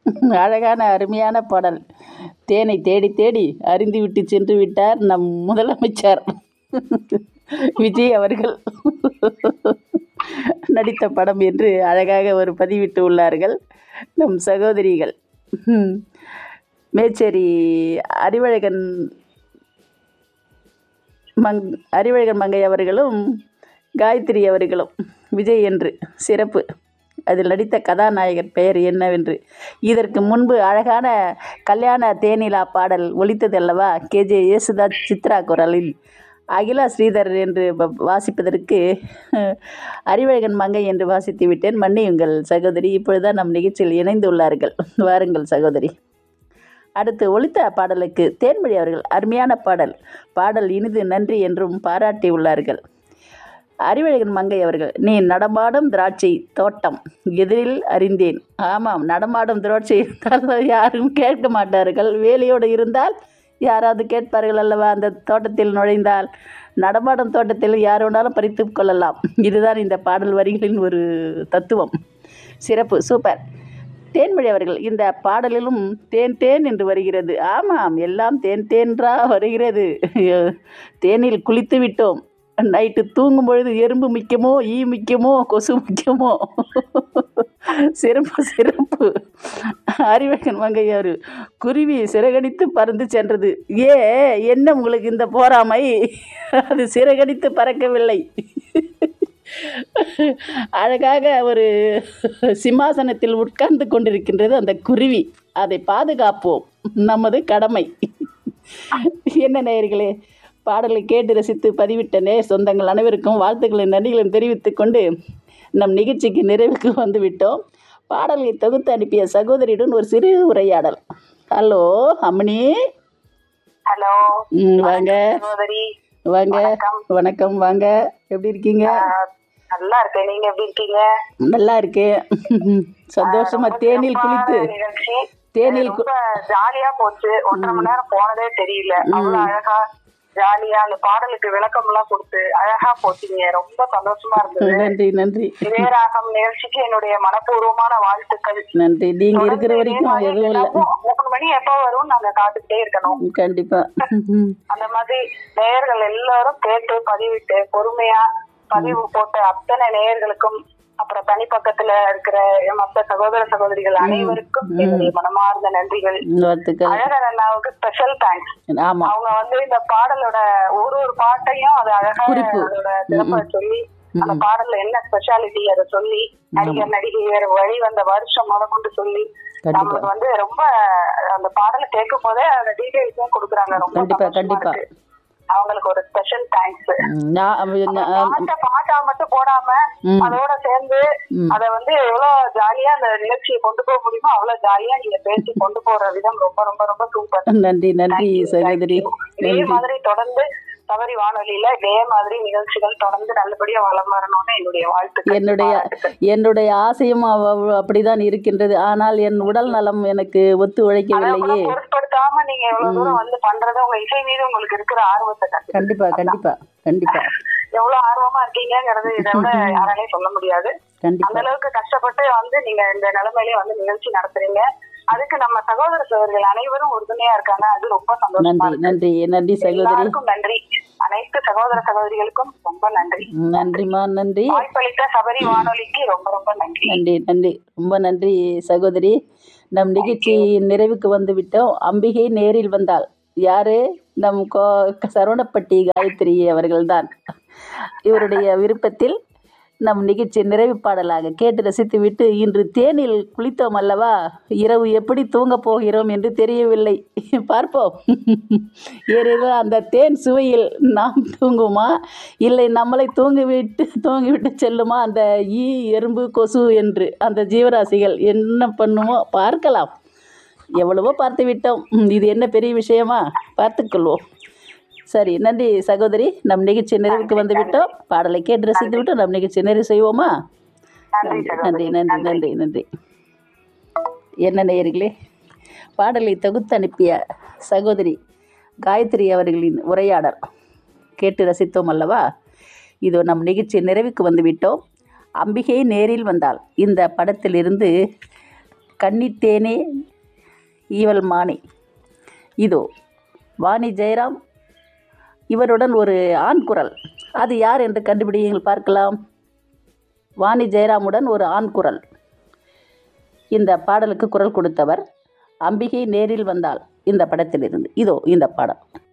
அழகான அருமையான பாடல் தேனை தேடி தேடி அறிந்து விட்டு சென்று விட்டார் நம் முதலமைச்சர் விஜய் அவர்கள் நடித்த படம் என்று அழகாக ஒரு பதிவிட்டு உள்ளார்கள் நம் சகோதரிகள் ம். மேச்சேரி அறிவழகன் மங் அறிவழகன் மங்கை அவர்களும் காயத்ரி அவர்களும் விஜய் என்று சிறப்பு அதில் நடித்த கதாநாயகர் பெயர் என்னவென்று இதற்கு முன்பு அழகான கல்யாண தேனிலா பாடல் ஒலித்ததல்லவா கேஜே யேசுதாஸ் சித்ரா குரலில் அகிலா ஸ்ரீதர் என்று வ- வாசிப்பதற்கு அறிவழகன் மங்கை என்று வாசித்து விட்டேன் மன்னியுங்கள் சகோதரி இப்பொழுதுதான் நம் நிகழ்ச்சியில் இணைந்துள்ளார்கள் வாருங்கள் சகோதரி அடுத்து ஒலித்த பாடலுக்கு தேன்மொழி அவர்கள் அருமையான பாடல் பாடல் இனிது நன்றி என்றும் பாராட்டி உள்ளார்கள் அறிவழகன் மங்கை அவர்கள் நீ நடமாடும் திராட்சை தோட்டம் எதிரில் அறிந்தேன் ஆமாம் நடமாடும் திராட்சை இருந்தால் யாரும் கேட்க மாட்டார்கள் வேலையோடு இருந்தால் யாராவது கேட்பார்கள் அல்லவா அந்த தோட்டத்தில் நுழைந்தால் நடமாடும் தோட்டத்தில் யார் வேணாலும் பறித்து கொள்ளலாம் இதுதான் இந்த பாடல் வரிகளின் ஒரு தத்துவம் சிறப்பு சூப்பர் தேன்மொழி அவர்கள் இந்த பாடலிலும் தேன் தேன் என்று வருகிறது ஆமாம் எல்லாம் தேன் தேன்றா வருகிறது தேனில் குளித்து விட்டோம் நைட்டு தூங்கும் பொழுது எறும்பு மிக்கமோ ஈ மிக்கமோ கொசு மிக்கமோ சிறப்பு சிறப்பு அறிவகன் மங்கையாரு குருவி சிறகடித்து பறந்து சென்றது ஏ என்ன உங்களுக்கு இந்த போராமை அது சிறகடித்து பறக்கவில்லை அழகாக ஒரு சிம்மாசனத்தில் உட்கார்ந்து கொண்டிருக்கின்றது அந்த குருவி அதை பாதுகாப்போம் நமது கடமை என்ன நேயர்களே பாடலை கேட்டு ரசித்து பதிவிட்ட நேர் சொந்தங்கள் அனைவருக்கும் வாழ்த்துக்களின் நன்றிகளையும் தெரிவித்துக் கொண்டு நம் நிகழ்ச்சிக்கு நிறைவுக்கு வந்து விட்டோம் பாடலை தொகுத்து அனுப்பிய சகோதரியுடன் ஒரு சிறு உரையாடல் ஹலோ அம்மணி ஹலோ ம், வாங்க சகோதரி வாங்க வணக்கம். வணக்கம் வாங்க எப்படி இருக்கீங்க ஆஹ், நல்லா இருக்கேன் நீங்க எப்படி இருக்கீங்க நல்லா இருக்கேன் சந்தோஷமா ரொம்ப தேனில் சிறப்பான குளித்து நிகழ்ச்சி தேனில் கு- ரொம்ப ஜாலியா போச்சு ஒன்றரை மணி நேரம் போனதே தெரியல அவ்வளவு அழகா ஜாலியா அந்த பாடலுக்கு விளக்கம் எல்லாம் கொடுத்து அழகா போச்சீங்க ரொம்ப சந்தோஷமா இருந்தது நன்றி நன்றி இதயராகம் நிகழ்ச்சிக்கு என்னுடைய மனப்பூர்வமான வாழ்த்துக்கள் நன்றி நீங்க இருக்கிற தொடர்ந்து வரைக்கும் இதே எதுவும் இல்லை மாதிரி மூணு மணி எப்போ வரும் நாங்க காத்துக்கிட்டே இருக்கணும் கண்டிப்பா அந்த மாதிரி நேயர்கள் எல்லாரும் கேட்டு பதிவிட்டு பொறுமையா பதிவு போட்ட அத்தனை நேயர்களுக்கும் அப்புறம் தனிப்பக்கத்துல இருக்கிற மற்ற சகோதர சகோதரிகள் அனைவருக்கும் என்னுடைய மனமார்ந்த நன்றிகள் வாழ்த்துக்கள் அழகர் அண்ணாவுக்கு ஸ்பெஷல் தேங்க்ஸ் ஆமா அவங்க வந்து இந்த பாடலோட ஒரு ஒரு பாட்டையும் அது அழகா குறிப்பு. அதோட சிறப்பை சொல்லி அந்த பாடல்ல என்ன ஸ்பெஷாலிட்டி அதை சொல்லி நடிகர் நடிகையர் வழி வந்த வருஷம் முத கொண்டு சொல்லி கண்டிப்பா நம்மளுக்கு வந்து ரொம்ப அந்த பாடலை கேட்கும் போதே அந்த டீடைல்ஸும் கொடுக்குறாங்க ரொம்ப கண்டிப்பா, சந்தோஷமா கண்டிப்பா. இருக்கு. அவங்களுக்கு ஒரு ஸ்பெஷல் தேங்க்ஸ் ம், நான் அவ- நான் பாட்டை பாட்டா மட்டும் போடாம ம். அதோட சேர்ந்து ம். அத வந்து எவ்வளவு ஜாலியா அந்த நிகழ்ச்சியை கொண்டு போக முடியுமோ அவ்வளவு ஜாலியா நீங்க பேசி கொண்டு போற விதம் ரொம்ப ரொம்ப ரொம்ப சூப்பர் நன்றி நன்றி சகோதரி இதே நன்றி மாதிரி தொடர்ந்து சபரி வானொலியில இதே மாதிரி நிகழ்ச்சிகள் தொடர்ந்து நல்லபடியா வளம் வரணும்னு என்னுடைய வாழ்த்துக்கள் என்னுடைய பாராட்டுக்கள். என்னுடைய ஆசையும் அவ்- அவ்- அப்படிதான் இருக்கின்றது ஆனால் என் உடல் நலம் எனக்கு ஒத்து அதை கூட உழைக்கவில்லையே பொருட்படுத்தாம நீங்க எவ்வளவு தூரம் வந்து பண்றது உங்க இசை மீது உங்களுக்கு இருக்கிற ஆர்வத்தை கண்டு கண்டிப்பா கண்டிப்பா கண்டிப்பா எவ்வளவு ஆர்வமா இருக்கீங்கங்கிறது இதை விட யாராலையும் சொல்ல முடியாது அந்த கண்டிப்பா அளவுக்கு கஷ்டப்பட்டு வந்து நீங்க இந்த நிலைமையிலே வந்து நிகழ்ச்சி நடத்துறீங்க அதுக்கு நம்ம சகோதர சகோதரிகள் அனைவரும் உறுதுணையா இருக்காங்க அது ரொம்ப சந்தோஷமா நன்றி இருக்கு நன்றி நன்றி சகோதரி எல்லாருக்கும் நன்றி அனைத்து சகோதர சகோதரிகளுக்கும் ரொம்ப நன்றி நன்றிம்மா நன்றி வாய்ப்பளித்த சபரி வானொலிக்கு ரொம்ப ரொம்ப நன்றி நன்றி நன்றி ரொம்ப நன்றி சகோதரி நம் நிகழ்ச்சி நிறைவுக்கு வந்து விட்டோம் அம்பிகை நேரில் வந்தாள் யாரு நம் கோ சரவணப்பட்டி காயத்ரி அவர்கள்தான் இவருடைய விருப்பத்தில் நம் நிகழ்ச்சி நிறைவு பாடலாக கேட்டு ரசித்துவிட்டு இன்று தேனில் குளித்தோம் அல்லவா இரவு எப்படி தூங்கப் போகிறோம் என்று தெரியவில்லை பார்ப்போம் ஏனெனில் அந்த தேன் சுவையில் நாம் தூங்குமா இல்லை நம்மளை தூங்கிவிட்டு தூங்கிவிட்டு செல்லுமா அந்த ஈ எறும்பு கொசு என்று அந்த ஜீவராசிகள் என்ன பண்ணுமோ பார்க்கலாம் எவ்வளவோ பார்த்து விட்டோம் ம், இது என்ன பெரிய விஷயமா பார்த்துக்கொள்வோம் சரி நன்றி சகோதரி நம் நிகழ்ச்சி நிறைவுக்கு வந்து விட்டோம் பாடலை கேட்டு ரசித்து விட்டு நம் நிகழ்ச்சி நிறைவு செய்வோமா நன்றி நன்றி நன்றி நன்றி நன்றி என்ன நேயர்களே பாடலை தொகுத்து அனுப்பிய சகோதரி காயத்ரி அவர்களின் உரையாடல் கேட்டு ரசித்தோம் அல்லவா இதோ நம் நிகழ்ச்சி நிறைவுக்கு வந்து விட்டோம் அம்பிகை நேரில் வந்தாள் இந்த படத்திலிருந்து கன்னித்தேனே ஈவல் மானே இதோ வாணி ஜெயராம் இவருடன் ஒரு ஆண் குரல் அது யார் என்று கண்டுபிடியுங்கள் பார்க்கலாம் வாணி ஜெயராமுடன் ஒரு ஆண் குரல் இந்த பாடலுக்கு குரல் கொடுத்தவர் அம்பிகை நேரில் வந்தாள் இந்த படத்திலிருந்து இதோ இந்த பாடல்